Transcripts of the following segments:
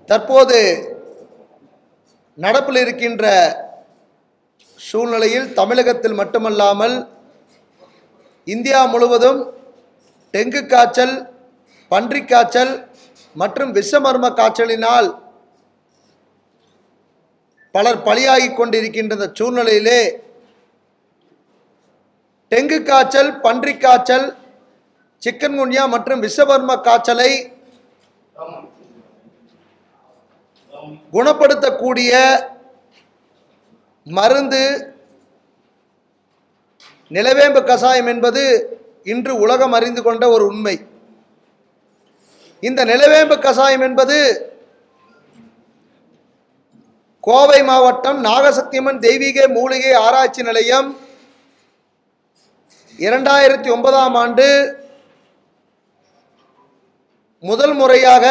தற்போது நடப்பில் இருக்கின்ற சூழ்நிலையில் தமிழகத்தில் மட்டுமல்லாமல் இந்தியா முழுவதும் டெங்கு காய்ச்சல் பன்றிக் காய்ச்சல் மற்றும் விஷமர்ம காய்ச்சலினால் பலர் பலியாகிக் கொண்டிருக்கின்ற இந்த சூழ்நிலையிலே டெங்கு காய்ச்சல் பன்றிக் காய்ச்சல் சிக்கன்குன்யா மற்றும் விஷவர்ம காய்ச்சலை குணப்படுத்தக்கூடிய மருந்து நிலவேம்பு கசாயம் என்பது இன்று உலகம் அறிந்து கொண்ட ஒரு உண்மை இந்த நிலவேம்பு கசாயம் என்பது கோவை மாவட்டம் நாகசக்தியம்மன் தெய்வீக மூலிகை ஆராய்ச்சி நிலையம் இரண்டாயிரத்தி ஒன்பதாம் ஆண்டு முதல் முறையாக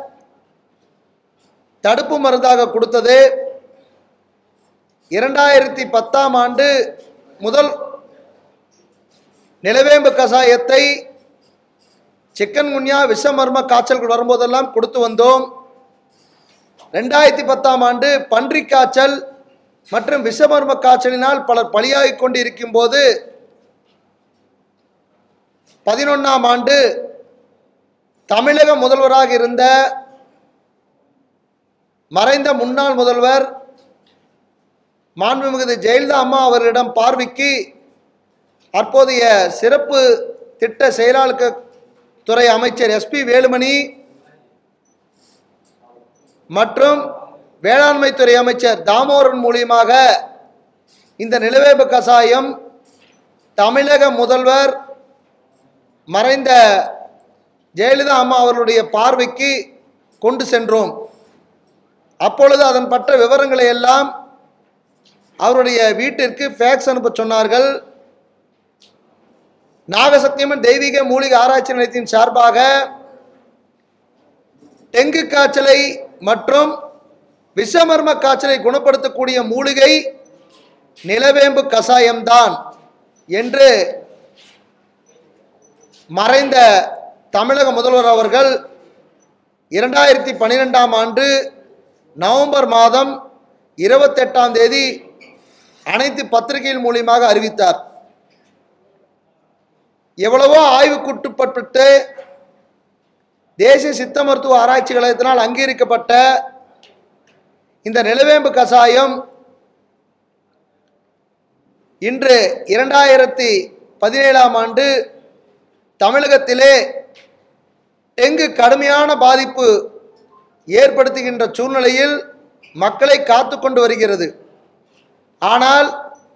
தடுப்பு மருந்தாக கொடுத்தது இரண்டாயிரத்தி பத்தாம் ஆண்டு முதல் நிலவேம்பு கசாயத்தை சிக்கன்குன்யா விஷமர்ம காய்ச்சல்கள் வரும்போதெல்லாம் கொடுத்து வந்தோம் ரெண்டாயிரத்தி பத்தாம் ஆண்டு பன்றிக் காய்ச்சல் மற்றும் விஷமர்ம காய்ச்சலினால் பலர் பலியாகிக் கொண்டு இருக்கும்போது பதினொன்றாம் ஆண்டு தமிழக முதல்வராக இருந்த மறைந்த முன்னாள் முதல்வர் மாண்புமிகு ஜெயலலிதா அம்மா அவர்களிடம் பார்வைக்கு அப்போதைய சிறப்பு திட்ட செயலாளர் துறை அமைச்சர் எஸ்பி வேலுமணி மற்றும் வேளாண்மை துறை அமைச்சர் தாமோதரன் மூலியமாக இந்த நிலவேம்பு கசாயம் தமிழக முதல்வர் மறைந்த ஜெயலலிதா அம்மா அவர்களுடைய பார்வைக்கு கொண்டு சென்றோம் அப்பொழுது அதன் பற்ற விவரங்களை எல்லாம் அவருடைய வீட்டிற்கு ஃபேக்ஸ் அனுப்ப சொன்னார்கள் நாகசத்தியம்மன் தெய்வீக மூலிகை ஆராய்ச்சி நிலையத்தின் சார்பாக டெங்கு காய்ச்சலை மற்றும் விஷமர்ம காய்ச்சலை குணப்படுத்தக்கூடிய மூலிகை நிலவேம்பு கசாயம்தான் என்று மறைந்த தமிழக முதல்வர் அவர்கள் இரண்டாயிரத்தி பன்னிரெண்டாம் ஆண்டு நவம்பர் மாதம் இருபத்தெட்டாம் தேதி அனைத்து பத்திரிகைகள் மூலியமாக அறிவித்தார் எவ்வளவோ ஆய்வுக்குட்பட்டு தேசிய சித்த மருத்துவ ஆராய்ச்சி கழகத்தினால் அங்கீகரிக்கப்பட்ட இந்த நிலவேம்பு கசாயம் இன்று இரண்டாயிரத்தி பதினேழாம் ஆண்டு தமிழகத்திலே டெங்கு கடுமையான பாதிப்பு ஏற்படுத்துகின்ற சூழ்நிலையில் மக்களை காத்து கொண்டு வருகிறது ஆனால்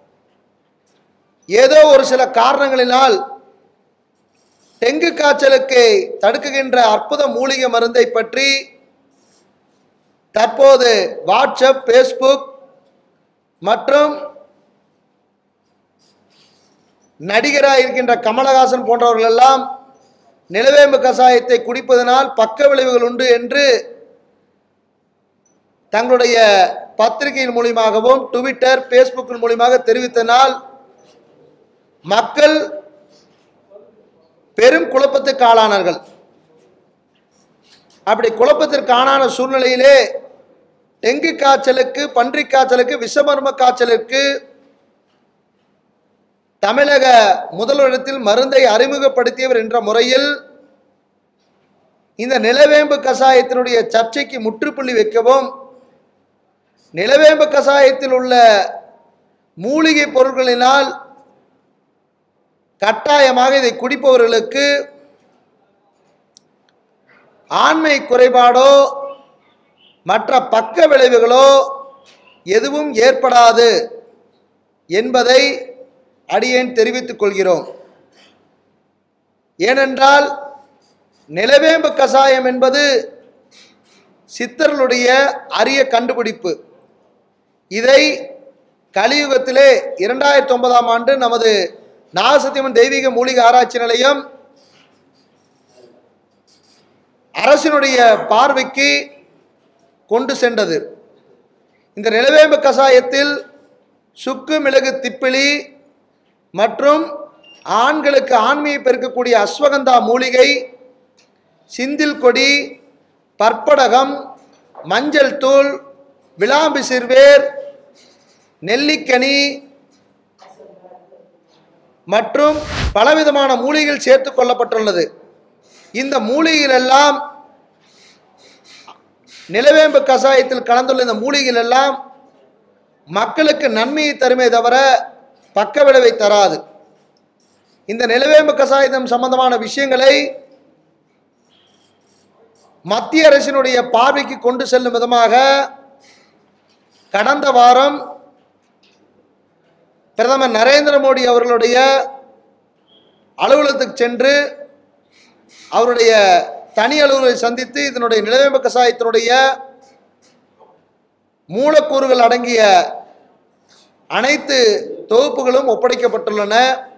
ஏதோ ஒரு சில காரணங்களினால் டெங்கு காய்ச்சலுக்கு தடுக்குகின்ற அற்புத மூலிகை மருந்தை பற்றி தற்போது வாட்ஸ்அப் ஃபேஸ்புக் மற்றும் நடிகராக இருக்கின்ற கமலஹாசன் போன்றவர்கள் எல்லாம் நிலவேம்பு கசாயத்தை குடிப்பதனால் பக்க விளைவுகள் உண்டு என்று தங்களுடைய பத்திரிகையின் மூலியமாகவும் ட்விட்டர் ஃபேஸ்புக்கின் மூலியமாக தெரிவித்தனால் மக்கள் பெரும் குழப்பத்துக்கு ஆளானார்கள் அப்படி குழப்பத்திற்கு ஆளான சூழ்நிலையிலே டெங்கு காய்ச்சலுக்கு பன்றிக் காய்ச்சலுக்கு விஷமர்ம காய்ச்சலுக்கு தமிழக முதல்வரிடத்தில் மருந்தை அறிமுகப்படுத்தியவர் என்ற முறையில் இந்த நிலவேம்பு கசாயத்தினுடைய சர்ச்சைக்கு முற்றுப்புள்ளி வைக்கவும் நிலவேம்பு கசாயத்தில் உள்ள மூலிகை பொருட்களினால் கட்டாயமாக இதை குடிப்பவர்களுக்கு ஆண்மை குறைபாடோ மற்ற பக்க விளைவுகளோ எதுவும் ஏற்படாது என்பதை அடியேன் தெரிவித்துக் கொள்கிறோம் ஏனென்றால் நிலவேம்பு கசாயம் என்பது சித்தர்களுடைய அரிய கண்டுபிடிப்பு இதை கலியுகத்திலே இரண்டாயிரத்தி ஒன்பதாம் ஆண்டு நமது நாகசத்தியம்மன் தெய்வீக மூலிகை ஆராய்ச்சி நிலையம் அரசினுடைய பார்வைக்கு கொண்டு சென்றது இந்த நிலவேம்பு கசாயத்தில் சுக்கு மிளகு திப்பிலி மற்றும் ஆண்களுக்கு ஆண்மையை பெருக்கக்கூடிய அஸ்வகந்தா மூலிகை சிந்தில் கொடி பற்படகம் மஞ்சள் தூள் விளாம்பு சிறுவேர் நெல்லிக்கனி மற்றும் பலவிதமான மூலிகைகள் சேர்த்து கொள்ளப்பட்டுள்ளது இந்த மூலிகைகள் எல்லாம் நிலவேம்பு கஷாயத்தில் கலந்துள்ள இந்த மூலிகைகள் எல்லாம் மக்களுக்கு நன்மையை தருமே தவிர பக்க விளைவை தராது இந்த நிலவேம்பு கஷாயம் சம்பந்தமான விஷயங்களை மத்திய அரசினுடைய பார்வைக்கு கொண்டு செல்லும் விதமாக கடந்த வாரம் பிரதமர் நரேந்திர மோடி அவர்களுடைய அலுவலகத்துக்கு சென்று அவருடைய தனி அலுவலரை சந்தித்து இதனுடைய நிலவேம்பு கஷாயத்தினுடைய மூலக்கூறுகள் அடங்கிய அனைத்து தொகுப்புகளும் ஒப்படைக்கப்பட்டுள்ளன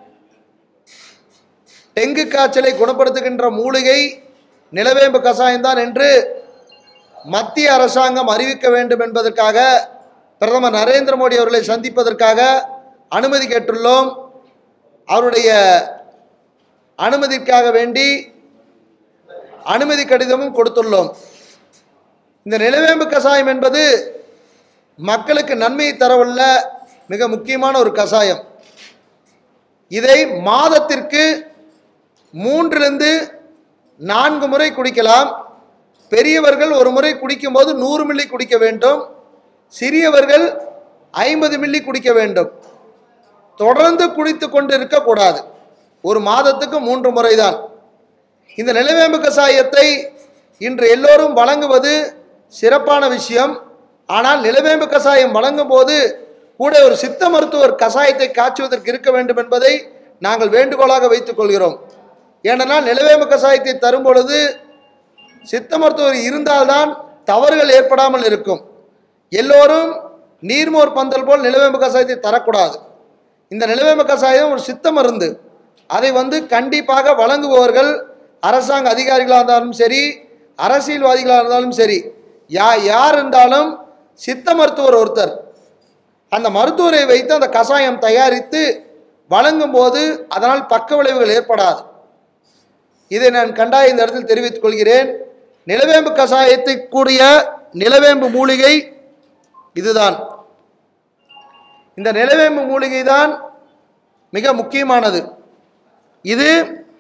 டெங்கு காய்ச்சலை குணப்படுத்துகின்ற மூலிகை நிலவேம்பு கஷாயம்தான் என்று மத்திய அரசாங்கம் அறிவிக்க வேண்டும் என்பதற்காக பிரதமர் நரேந்திர மோடி அவர்களை சந்திப்பதற்காக அனுமதி கேட்டுள்ளோம் அவருடைய அனுமதிக்காக வேண்டி அனுமதி கடிதமும் கொடுத்துள்ளோம் இந்த நிலவேம்பு கஷாயம் என்பது மக்களுக்கு நன்மையை தரவுள்ள மிக முக்கியமான ஒரு கஷாயம் இதை மாதத்திற்கு மூன்றிலிருந்து நான்கு முறை குடிக்கலாம் பெரியவர்கள் ஒரு முறை குடிக்கும்போது நூறு மில்லி குடிக்க வேண்டும் சிறியவர்கள் ஐம்பது மில்லி குடிக்க வேண்டும் தொடர்ந்து குடித்து கொண்டு இருக்கக்கூடாது ஒரு மாதத்துக்கு மூன்று முறைதான் இந்த நிலவேம்பு கஷாயத்தை இன்று எல்லோரும் வழங்குவது சிறப்பான விஷயம் ஆனால் நிலவேம்பு கஷாயம் வழங்கும் போது கூட ஒரு சித்த மருத்துவர் கஷாயத்தை காய்ச்சுவதற்கு இருக்க வேண்டும் என்பதை நாங்கள் வேண்டுகோளாக வைத்துக் கொள்கிறோம் ஏனென்றால் நிலவேம்பு கஷாயத்தை தரும் பொழுது சித்த மருத்துவர் இருந்தால்தான் தவறுகள் ஏற்படாமல் இருக்கும் எல்லோரும் நீர்மோர் பந்தல் போல் நிலவேம்பு கஷாயத்தை தரக்கூடாது இந்த நிலவேம்பு கஷாயம் ஒரு சித்த மருந்து அதை வந்து கண்டிப்பாக வழங்குபவர்கள் அரசாங்க அதிகாரிகளாக இருந்தாலும் சரி அரசியல்வாதிகளாக இருந்தாலும் சரி யா யார் இருந்தாலும் சித்த மருத்துவர் ஒருத்தர் அந்த மருத்துவரை வைத்து அந்த கஷாயம் தயாரித்து வழங்கும் போது அதனால் பக்க விளைவுகள் ஏற்படாது இதை நான் கண்டாய இந்த இடத்தில் தெரிவித்துக் கொள்கிறேன் நிலவேம்பு கஷாயத்தை கூடிய நிலவேம்பு மூலிகை இதுதான் இந்த நிலவேம்பு மூலிகை தான் மிக முக்கியமானது இது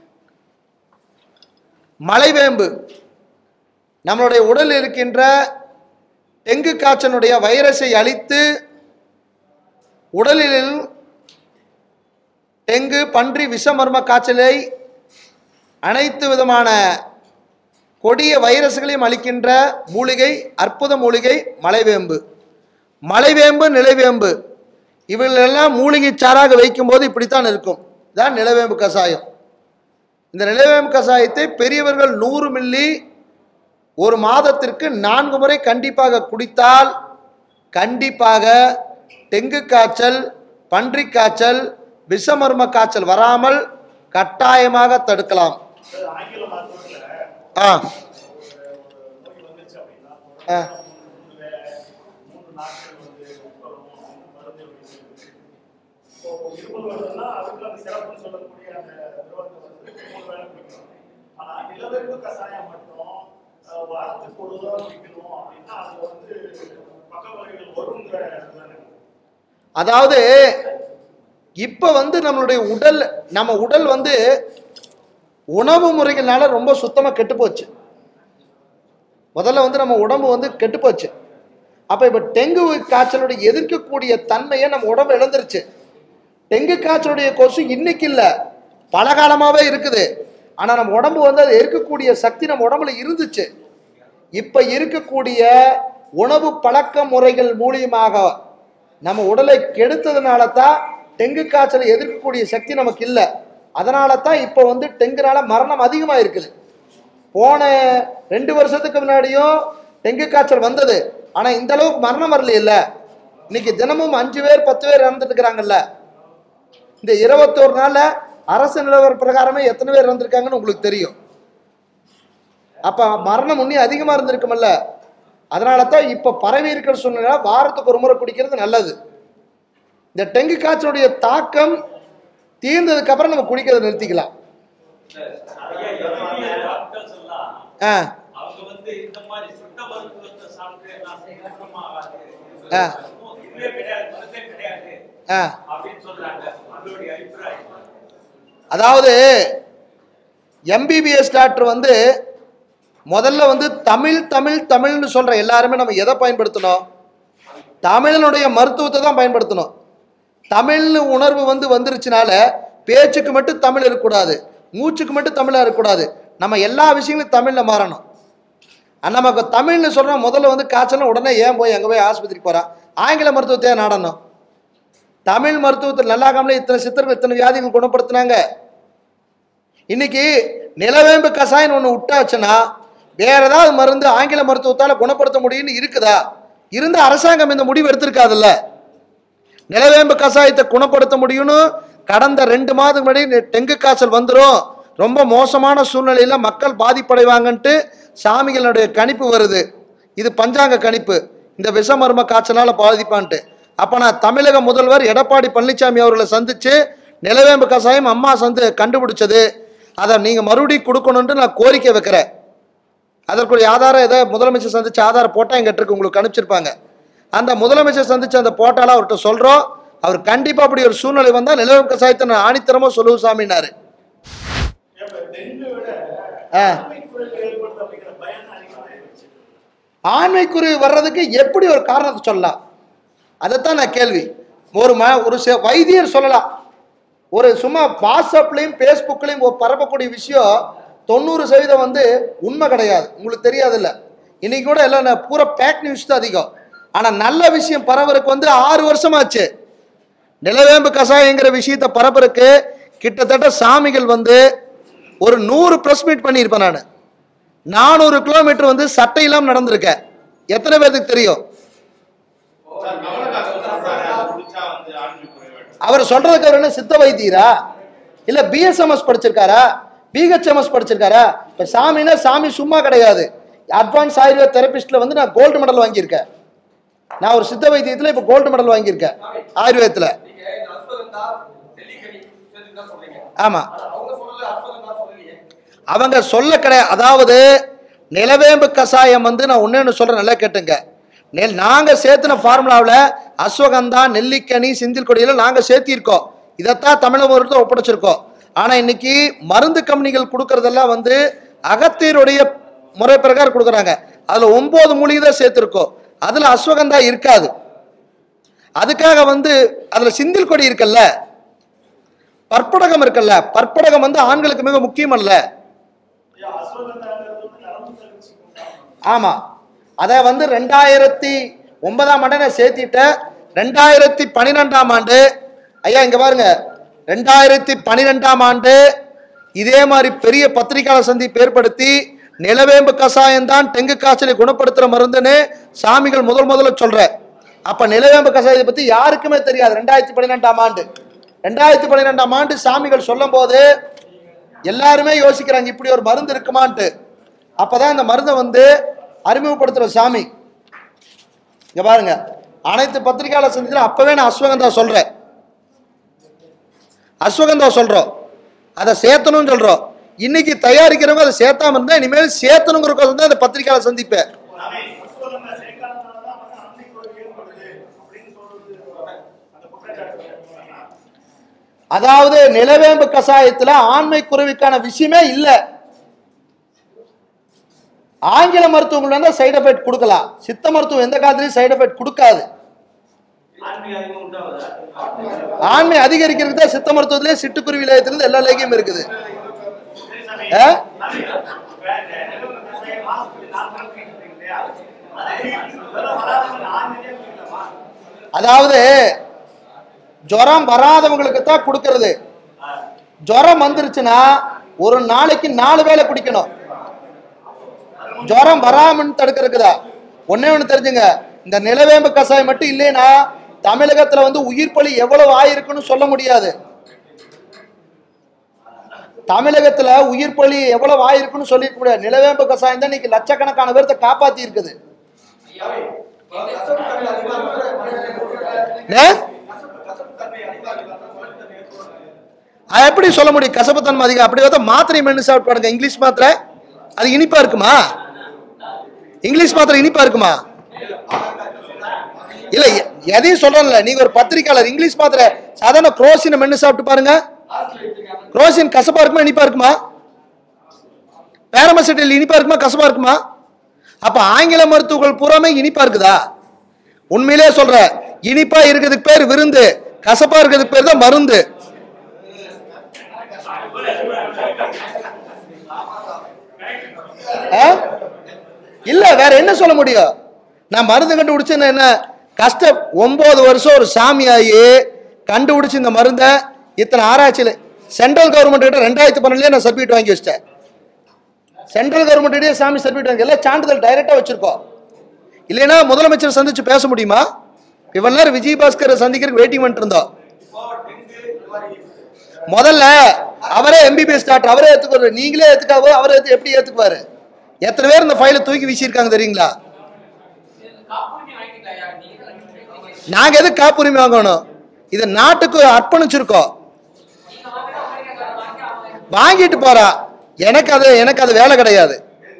மலைவேம்பு நம்மளுடைய உடலில் இருக்கின்ற டெங்கு காய்ச்சலுடைய வைரஸை அழித்து உடலில் டெங்கு பன்றி விஷமர்ம காய்ச்சலை அனைத்து விதமான கொடிய வைரஸ்களையும் அளிக்கின்ற மூலிகை அற்புத மூலிகை மலைவேம்பு மலைவேம்பு நிலவேம்பு இவைகளெல்லாம் மூலிகை சாராக வைக்கும்போது இப்படித்தான் இருக்கும் இதான் நிலவேம்பு கஷாயம் இந்த நிலவேம்பு கஷாயத்தை பெரியவர்கள் நூறு மில்லி ஒரு மாதத்திற்கு நான்கு முறை கண்டிப்பாக குடித்தால் கண்டிப்பாக டெங்கு காய்ச்சல் பன்றி காய்ச்சல் விஷமர்ம காய்ச்சல் வராமல் கட்டாயமாக தடுக்கலாம் ஆங்கில மருத்துவத்துல ஆ நோய் வந்துச்சு அப்படின்னா ஆ மூன்று நாட்கள் வந்து உட்கொள்ளணும் அப்படின்னு மருந்து எழுதி இப்போ இருமல் வருதுன்னா அதுக்கு அந்த சிறப்புன்னு சொல்லக்கூடிய அந்த திரவத்தை வந்து மூணு வேளை குடிக்கணும் ஆனா நிலவேம்பு கஷாயம் மட்டும் அஹ், வாரத்துக்கு ஒரு தடவை குடிக்கணும் அப்படின்னா அது வந்து பக்க விளைவுகள் வருங்கிற இதுதானே. அதாவது இப்போ வந்து நம்மளுடைய உடல் நம்ம உடல் வந்து உணவு முறைகள்னால ரொம்ப சுத்தமாக கெட்டு போச்சு முதல்ல வந்து நம்ம உடம்பு வந்து கெட்டு போச்சு அப்போ இப்போ டெங்கு காய்ச்சலுடைய எதிர்க்கக்கூடிய தன்மையை நம்ம உடம்பு இழந்துருச்சு டெங்கு காய்ச்சலுடைய கொசு இன்னைக்கு இல்லை பல காலமாகவே இருக்குது ஆனால் நம்ம உடம்பு வந்து அதை எதிர்க்கக்கூடிய சக்தி நம்ம உடம்புல இருந்துச்சு இப்போ இருக்கக்கூடிய உணவு பழக்க முறைகள் மூலியமாக நம்ம உடலை கெடுத்ததுனால தான் டெங்கு காய்ச்சலை எதிர்க்கக்கூடிய சக்தி நமக்கு இல்லை அதனால தான் இப்போ வந்து டெங்குனால மரணம் அதிகமாக இருக்குது போன ரெண்டு வருஷத்துக்கு முன்னாடியும் டெங்கு காய்ச்சல் வந்தது ஆனால் இந்த அளவுக்கு மரணம் வரலையில்ல இன்னைக்கு தினமும் அஞ்சு பேர் பத்து பேர் இறந்துட்டு இருக்கிறாங்கல்ல இந்த இருபத்தோரு நாள்ல அரசு நிலவர பிரகாரமே எத்தனை பேர் இறந்துருக்காங்கன்னு உங்களுக்கு தெரியும் அப்ப மரணம் இன்னும் அதிகமா இருந்திருக்குமல்ல அதனால தான் இப்ப பரவி இருக்கிற சூழ்நிலை வாரத்துக்கு ஒரு முறை குடிக்கிறது நல்லது இந்த டெங்கு காய்ச்சலுடைய தாக்கம் தீர்ந்ததுக்கு அப்புறம் நம்ம குடிக்கிறதை நிறுத்திக்கலாம் நிறைய எளிய டாக்டர்ஸ் எல்லாம் ஆ அவங்க வந்து இந்த மாதிரி சித்த மருத்துவத்தை சாப்பிட்டு நான் குணமாகாது. ஆ. இதுவே கிடையாது மருந்தே கிடையாது ஆ அப்படின்னு சொல்றாங்க உங்களுடைய அபிப்பிராயம் அதாவது எம்பிபிஎஸ் டாக்டர் வந்து முதல்ல வந்து தமிழ் தமிழ் தமிழ்னு சொல்ற எல்லாருமே நம்ம எதை பயன்படுத்தணும் தமிழனுடைய மருத்துவத்தை தான் பயன்படுத்தணும் தமிழ்னு உணர்வு வந்து வந்துருச்சுனால பேச்சுக்கு மட்டும் தமிழ் இருக்கக்கூடாது மூச்சுக்கு மட்டும் தமிழாக இருக்கக்கூடாது நம்ம எல்லா விஷயங்களும் தமிழில் மாறணும் ஆனா, நமக்கு தமிழ்னு சொல்கிறோம் முதல்ல வந்து காய்ச்சல்னா உடனே ஏன் போய் எங்கே போய் ஆஸ்பத்திரிக்கு போகிறான் ஆங்கில மருத்துவத்தையே நாடணும் தமிழ் மருத்துவத்தில் நல்லாகாமலே இத்தனை சித்தர்கள் இத்தனை வியாதிகள் குணப்படுத்தினாங்க இன்னைக்கு நிலவேம்பு கசாயம் ஒன்று விட்டாச்சுன்னா வேற ஏதாவது மருந்து ஆங்கில மருத்துவத்தால் குணப்படுத்த முடியும்னு இருக்குதா இருந்த அரசாங்கம் இந்த முடிவு எடுத்திருக்காதுல்ல நிலவேம்பு கசாயத்தை குணப்படுத்த முடியும்னு கடந்த ரெண்டு மாதம் முன்னாடி நெ- டெங்கு காய்ச்சல் வந்துடும் ரொம்ப மோசமான சூழ்நிலையில மக்கள் பாதிப்படைவாங்கன்ட்டு சாமிகளுடைய கணிப்பு வருது இது பஞ்சாங்க கணிப்பு இந்த விஷமர்ம காய்ச்சலால பாதிப்பான்ட்டு அப்ப நான் தமிழக முதல்வர் எடப்பாடி பழனிசாமி அவர்களை சந்திச்சு நிலவேம்பு கசாயம் அம்மா சந்து கண்டுபிடிச்சது அதை நீங்க மறுபடியும் கொடுக்கணுன்ட்டு நான் கோரிக்கை வைக்கிறேன் அதற்குரிய ஆதாரம் ஏதோ முதலமைச்சர் சந்திச்ச ஆதாரம் போட்டா எங்கிட்ட இருக்கு உங்களுக்கு அனுப்பிச்சிருப்பாங்க அந்த முதலமைச்சர் சந்திச்ச அந்த போட்டால அவர்கிட்ட சொல்றோம் அவர் கண்டிப்பா அப்படி ஒரு சூழ்நிலை வந்தா நிலவேம்பு கசாயத்தை நான் ஆணித்தரமா சொல்லுவோம் சாமினாரு இப்ப டெங்கு விட ஆ. ஆண்மைக்குறைகள் ஏற்படுது அப்படிங்கிற பயம் தான் அதிகமாக இருந்துச்சு ஆண்மைக்குருவி வர்றதுக்கு எப்படி ஒரு காரணத்தை சொல்லலாம் அதைத்தான் நான் கேள்வி ஒரு ம ஒரு செ- வைத்தியர் சொல்லலாம் ஒரு சும்மா வாட்ஸ்அப்லையும் ஃபேஸ்புக்லையும் பரப்பக்கூடிய விஷயம் தொண்ணூறு சதவீதம் வந்து உண்மை கிடையாது உங்களுக்கு தெரியாதுல்ல இன்னைக்கு கூட எல்லாம் நான் பூரா பேக் நியூஸ் தான் அதிகம் ஆனால் நல்ல விஷயம் பரவறதுக்கு வந்து ஆறு வருஷமாச்சு நிலவேம்பு கசாயங்கிற விஷயத்தை பரப்புறதுக்கு கிட்டத்தட்ட சாமிகள் வந்து ஒரு நூறு ப்ரெஸ் மீட் பண்ணியிருப்பேன் நான் நானூறு கிலோமீட்டர் வந்து சட்டை இல்லாம நடந்திருக்கேன் எத்தனை பேருக்கு தெரியும் சார் கமலஹாசன் சொல்றாரு அது குடிச்சா வந்து ஆண்மை குறைவாயிடும் அவர் சொல்றதுக்கு அவர் என்ன சித்த வைத்தியரா இல்ல பிஎஸ்எம்எஸ் படிச்சிருக்காரா பிஹெச்எம்எஸ் படிச்சிருக்காரா இப்ப சாமினா சாமி சும்மா கிடையாது அட்வான்ஸ் ஆயுர்வேத தெரபிஸ்ட்ல வந்து நான் கோல்டு மெடல் வாங்கியிருக்கேன் நான் ஒரு சித்த வைத்தியத்துல இப்ப கோல்டு மெடல் வாங்கியிருக்கேன் ஆயுர்வேதத்துல நீங்க இந்த அஸ்வகந்தா நெல்லிக்கனி சேர்த்துட்டு தான் சொல்றீங்க ஆமா ஆனா அவங்க சொல்றது அஸ்வகந்தா சொல்றீங்க அவங்க சொல்ல கிடையாது அதாவது நிலவேம்பு கசாயம் வந்து நான் ஒண்ணு சொல்றேன் நல்லா கேட்டுங்க நெல் நாங்க சேர்த்துன ஃபார்முலாவில் அஸ்வகந்தா நெல்லிக்கனி சிந்தில் கொடியில நாங்க சேர்த்திருக்கோம் இதைத்தான் தமிழக மருத்துவம் ஒப்படைச்சிருக்கோம் ஆனா இன்னைக்கு மருந்து கம்பெனிகள் கொடுக்கறதெல்லாம் வந்து அகத்தியருடைய முறை பிரகாரம் கொடுக்குறாங்க அதுல ஒன்பது மூலிகை தான் சேர்த்திருக்கோம் அதுல அஸ்வகந்தா இருக்காது அதுக்காக வந்து அதுல சிந்தில் கொடி இருக்குல்ல பற்படகம் இருக்குல்ல பற்படகம் வந்து ஆண்களுக்கு மிக முக்கியம் அல்ல ஐயா, அஸ்வகந்தாங்கிறது வந்து நரம்பு தளர்ச்சிக்கு உண்டாகும். ஆமா அதை வந்து ரெண்டாயிரத்தி ஒன்பதாம் ஆண்டு நான் சேர்த்திட்டேன் ரெண்டாயிரத்தி பன்னிரெண்டாம் ஆண்டு ஐயா இங்க பாருங்க ரெண்டாயிரத்தி பன்னிரெண்டாம் ஆண்டு இதே மாதிரி பெரிய பத்திரிகையாளர் சந்திப்பு ஏற்படுத்தி நிலவேம்பு கசாயம் தான் டெங்கு காய்ச்சலை குணப்படுத்துற மருந்துன்னு சாமிகள் முதல் முதல்ல சொல்ற அப்ப நிலவேம்பு கசாயத்தை பத்தி யாருக்குமே தெரியாது ரெண்டாயிரத்தி பன்னிரெண்டாம் ஆண்டு ரெண்டாயிரத்தி பன்னிரெண்டாம் ஆண்டு சாமிகள் சொல்லும் போது எல்லாருமே யோசிக்கிறாங்க இப்படி ஒரு மருந்து இருக்குமான்ட்டு அப்பதான் இந்த மருந்தை வந்து அறிமுகப்படுத்துற சாமி இங்க பாருங்க அனைத்து பத்திரிகையாளர் சந்தித்துல அப்பவே நான் அஸ்வகந்தா சொல்றேன் அஸ்வகந்தா சொல்றோம் அதை சேர்த்தணும்னு சொல்றோம் இன்னைக்கு தயாரிக்கிறவங்க அதை சேர்த்தாம இருந்தா இனிமேல் சேர்த்தணுங்கிறதுக்கோசம் தான் இந்த பத்திரிகையாளர் சந்திப்பேன் நாமே அஸ்வகந்தா சேர்க்காதனால தான் வந்து ஆண்மைக்குறை ஏற்படுது அப்படின்னு சொல்றது அந்த குற்றச்சாட்டு சொல்றாங்க. அதாவது நிலவேம்பு கசாயத்துல ஆண்மை குறைவுக்கான விஷயமே இல்லை ஆங்கில மருத்துவங்கள் வேணா சைடு எஃபெக்ட் கொடுக்கலாம் சித்த மருத்துவம் எந்த காலத்துலயும் சைடு எஃபெக்ட் கொடுக்காது ஆன்மீக அறிவு உண்டாவதா ஆண்மை அதிகரிக்கிறதுக்கு தான் சித்த மருத்துவத்திலே சிட்டுக்குருவி விளையத்திலிருந்து எல்லா லேகியம் இருக்குது சரி சாமி. ஆ? சாமி, இப்ப நிலவு கசாயம் மாசத்துக்கு நாலு நாள் குடிக்கிறீங்க இல்லையா? அது இதெல்லாம் வராதவங்க ஆறு நிறைய குடிக்கலாமா? அதாவது ஜுரம் வராதவங்களுக்கு தான் கொடுக்கறது ஜுரம் வந்துருச்சுன்னா ஒரு நாளைக்கு நாலு வேளை குடிக்கணும் ஜுரம் வராமன்னு தடுக்கிறதுக்குதா ஒண்ணே ஒண்ணு தெரிஞ்சுங்க இந்த நிலவேம்பு கசாயம் மட்டும் இல்லைன்னா தமிழகத்துல வந்து உயிர் பலி எவ்வளவு ஆயிருக்குன்னு சொல்ல முடியாது தமிழகத்துல உயிர் பலி எவ்வளவு ஆயிருக்குன்னு சொல்லிருக்க முடியாது நிலவேம்பு கசாயம் தான் இன்னைக்கு லட்சக்கணக்கான பேர்த்த காப்பாத்தி இருக்குது ஐயாவே இந்த கசப்பு தன்மை அதிகமா இருக்கிற மனிதனை போட்டுருக்க ஏ? கசப்பு கசப்பு தன்மை அதிகமா இருக்கிற குழந்தை தன்மை ஏற்படுறாங்க அது எப்படி சொல்ல முடியும் கசப்புத்தன்மை அதிகம் அப்படி பார்த்தா மாத்திரை மென்னு சாப்பிட்டு பாருங்க இங்கிலீஷ் மாத்திரை அது இனிப்பா இருக்குமா இங்கிலீஷ் மாத்திரை இனிப்பா இருக்குமா இல்ல எ- எதையும் சொல்றேன்ல நீங்க ஒரு பத்திரிக்கையாளர் இங்கிலீஷ் மாத்திர சாதாரண குரோசின் மென்னு சாப்பிட்டு பாருங்க குரோசின் கசப்பா இருக்குமா இனிப்பா இருக்குமா பேரமசிட்டில் இனிப்பா இருக்குமா கசப்பா இருக்குமா அப்ப ஆங்கில மருத்துவர்கள் பூராமே இனிப்பா இருக்குதா உண்மையிலே சொல்ற இனிப்பா இருக்கிறதுக்கு பேர் விருந்து கசப்பா இருக்கிறதுக்கு பேர் தான் மருந்து ஆ? இல்ல வேற என்ன சொல்ல முடியும் நான் மருந்து கண்டுபிடிச்சேன்னு என்ன கஷ்ட ஒன்பது வருஷம் ஒரு சாமியாயி கண்டுபிடிச்சு இந்த மருந்தை இத்தனை ஆராய்ச்சியில் சென்ட்ரல் கவர்மெண்ட் கிட்ட ரெண்டாயிரத்தி பன்னெண்டுலேயே நான் சர்டிஃபிகேட் வாங்கி வச்சிட்டேன் சென்ட்ரல் கவர்மெண்ட்டே சாமி சர்டிஃபிகேட் வாங்கி எல்லாம் சான்றிதழ் டைரக்டா வச்சிருக்கோம் இல்லைன்னா முதலமைச்சர் சந்திச்சு பேச முடியுமா இவ்வளவு நேரம் விஜயபாஸ்கரை சந்திக்கிறதுக்கு வெயிட்டிங் பண்ணிட்டு இருந்தோம் முதல்ல அவரே எம்பிபிஎஸ் டாக்டர் அவரே ஏத்துக்குவாரு நீங்களே ஏத்துக்காவோ அவரே ஏத்து எப்படி ஏத்துக்குவாரு எத்தனை பேர் இந்த ஃபைலை தூக்கி வீசியிருக்காங்க தெரியுங்களா நாங்க எதுக்கு காப்புரிமை வாங்கணும் இது நாட்டுக்கு அர்ப்பணிச்சிருக்கோம் வாங்கிட்டு போறா எனக்கு அது எனக்கு அது வேலை கிடையாது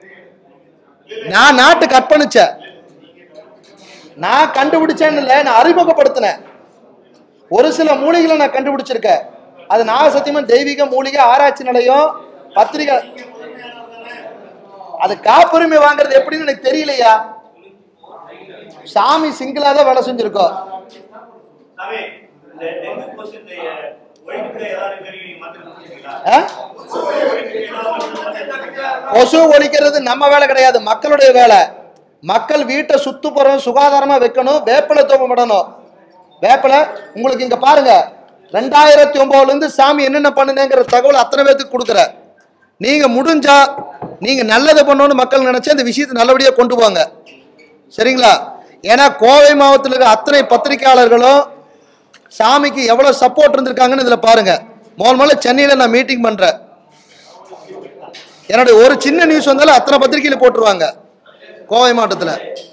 நான் நாட்டுக்கு அர்ப்பணிச்சேன் நான் கண்டுபிடிச்சேன்னு இல்லை நான் அறிமுகப்படுத்தினேன் ஒரு சில மூலிகளை நான் கண்டுபிடிச்சிருக்கேன் அது நான் சத்தியமா தெய்வீக மூலிகை ஆராய்ச்சி நிலையம் பத்திரிகை அது காப்புரிமை வாங்குறது எப்படின்னு எனக்கு தெரியலையா சாமி சிங்கிளா தான் வேலை செஞ்சிருக்கோம் சாமி, இந்த டெங்கு கொசு இந்த ஒழிப்புக்கு ஏதாவது தெரியும் நீங்க மாத்திரை குடிச்சிருக்கீங்களா? ஆ? ஒழிப்புக்கு ஏதாவது மாத்திரை கொசு ஒழிக்கிறது நம்ம வேலை கிடையாது மக்களுடைய வேலை மக்கள் வீட்டை சுத்துப்புறம் சுகாதாரமா வைக்கணும் வேப்பிலை தூப்பமிடணும் வேப்பிலை உங்களுக்கு இங்க பாருங்க ரெண்டாயிரத்தி ஒன்பதுல இருந்து சாமி என்னென்ன பண்ணுனேங்கிற தகவல் அத்தனை பேத்துக்கு கொடுக்குற நீங்க முடிஞ்சா நீங்க நல்லதை பண்ணணும்னு மக்கள் நினைச்சா இந்த விஷயத்தை நல்லபடியா கொண்டு போங்க சரிங்களா ஏன்னா கோவை மாவட்டத்தில் இருக்க அத்தனை பத்திரிகையாளர்களும் சாமிக்கு எவ்வளவு சப்போர்ட் இருந்திருக்காங்கன்னு இதுல பாருங்க முதல் முதல்ல சென்னையில நான் மீட்டிங் பண்றேன் என்னுடைய ஒரு சின்ன நியூஸ் வந்தாலும் அத்தனை பத்திரிகையில போட்டுருவாங்க கோவை மாவட்டத்தில்